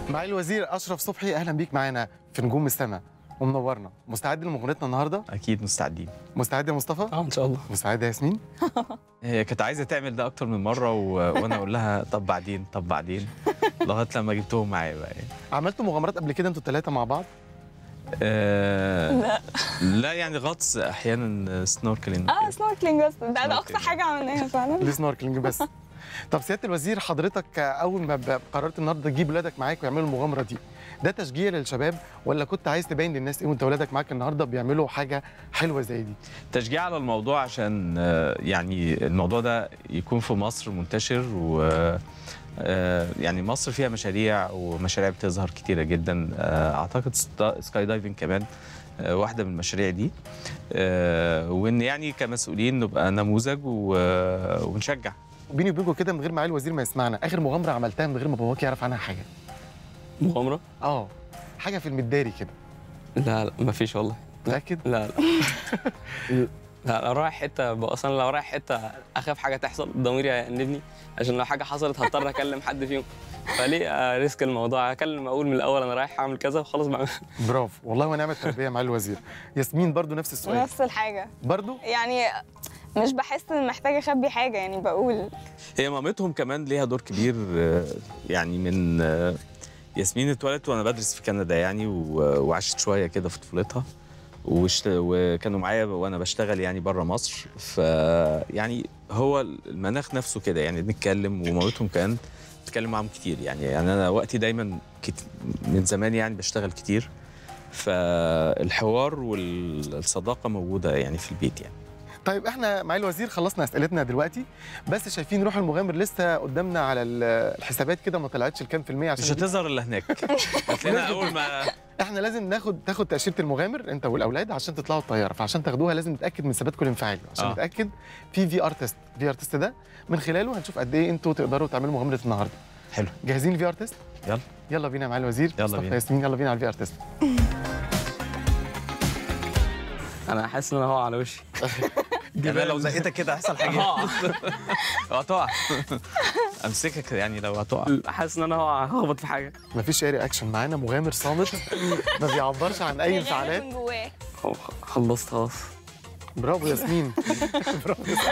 معالي الوزير اشرف صبحي اهلا بيك معانا في نجوم السماء ومنورنا مستعد لمغنيتنا النهارده اكيد مستعدين مستعد يا مصطفى اه ان شاء الله مستعد يا ياسمين هي كانت عايزه تعمل ده اكتر من مره و... وانا اقول لها طب بعدين طب بعدين لغايه لما جبتهم معايا بقى يعني. عملتوا مغامرات قبل كده انتوا الثلاثه مع بعض آه... لا لا يعني غطس احيانا سنوركلينج اه سنوركلينج بس ده, ده اقصى سنوركلينج. حاجه عملناها فعلا السنوركلينج بس طب سياده الوزير حضرتك اول ما ب- قررت النهارده تجيب ولادك معاك ويعملوا المغامره دي ده تشجيع للشباب ولا كنت عايز تبين للناس ايه وانت ولادك معاك النهارده بيعملوا حاجه حلوه زي دي تشجيع على الموضوع عشان آه، يعني الموضوع ده يكون في مصر منتشر و آه، يعني مصر فيها مشاريع ومشاريع بتظهر كتيره جدا آه، اعتقد ستا- سكاي دايفنج كمان آه، واحده من المشاريع دي آه، وان يعني كمسؤولين نبقى نموذج و- ونشجع بيني وبينكم كده من غير معالي الوزير ما يسمعنا اخر مغامره عملتها من غير ما باباك يعرف عنها حاجه مغامره اه حاجه في المداري كده لا لا مفيش والله متاكد لا لا لا لو رايح حته اصلا لو رايح حته اخاف حاجه تحصل ضميري هيأنبني عشان لو حاجه حصلت هضطر اكلم حد فيهم فليه آه، ريسك الموضوع اكلم اقول من الاول انا رايح اعمل كذا وخلاص بعمل برافو والله ونعم التربيه مع الوزير ياسمين برضو نفس السؤال نفس الحاجه برضو يعني مش بحس ان محتاجه اخبي حاجه يعني بقول هي مامتهم كمان ليها دور كبير آه، يعني من آه، ياسمين اتولدت وانا بدرس في كندا يعني و- وعشت شويه كده في طفولتها وشت... وكانوا معايا وانا بشتغل يعني بره مصر ف يعني هو المناخ نفسه كده يعني بنتكلم ومامتهم كمان بتكلم معاهم كتير يعني يعني انا وقتي دايما كت... من زمان يعني بشتغل كتير فالحوار والصداقه موجوده يعني في البيت يعني طيب احنا مع الوزير خلصنا اسئلتنا دلوقتي بس شايفين روح المغامر لسه قدامنا على ال- الحسابات كده ما طلعتش الكام في المية عشان مش هتظهر الا هناك هتلاقينا اول ما احنا لازم ناخد تاخد تاشيره المغامر انت والاولاد عشان تطلعوا الطياره فعشان تاخدوها لازم نتاكد من ثباتكم الانفعالي عشان آه. نتاكد في في ار تيست في ار تيست ده من خلاله هنشوف قد ايه انتوا تقدروا تعملوا مغامره النهارده حلو جاهزين الفي ار تيست يلا يلا بينا مع الوزير يلا مصطفى بينا. ياسمين يلا بينا على الفي ار تيست انا حاسس ان انا هقع على وشي يعني لو زقتك كده هيحصل حاجه هتقع امسكك يعني لو هتقع حاسس ان انا هقع هخبط في حاجه مفيش اي رياكشن معانا مغامر صامت ما بيعبرش عن اي بيغامر انفعالات من جواه خ- خلصت خلاص برافو ياسمين برافو ياسمين.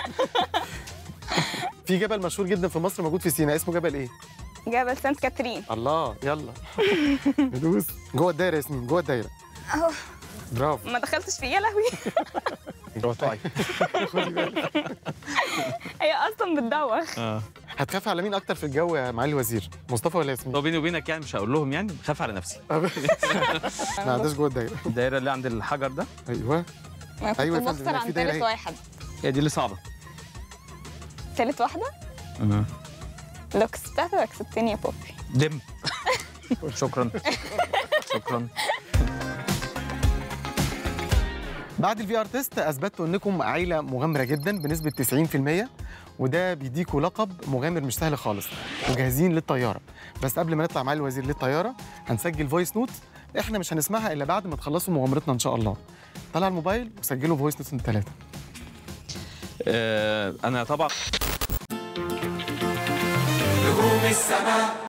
في جبل مشهور جدا في مصر موجود في سيناء اسمه جبل ايه؟ جبل سانت كاترين الله يلا ندوس جوه الدايره يا ياسمين جوه الدايره اهو برافو ما دخلتش فيه يا لهوي جوه طيب هي اصلا بتدوخ اه هتخاف على مين اكتر في الجو يا معالي الوزير مصطفى ولا ياسمين؟ هو بيني وبينك يعني مش هقول لهم يعني بخاف على نفسي ما عندهاش جوه الدايره الدايره اللي عند الحجر ده ايوه انا كنت أيوة يا فندم، بخسر لا، في عن دايرة تالت أهي. واحد هي دي اللي صعبه تالت واحده لو كسبتها تبقى كسبتني يا بوبي دم شكرا شكرا بعد الفي ار تيست اثبتوا انكم عيله مغامره جدا بنسبه 90% وده بيديكوا لقب مغامر مش سهل خالص وجاهزين للطياره بس قبل ما نطلع مع الوزير للطياره هنسجل فويس نوت احنا مش هنسمعها الا بعد ما تخلصوا مغامرتنا ان شاء الله طلع الموبايل وسجلوا فويس نوت ثلاثه آه انا طبعا نجوم السماء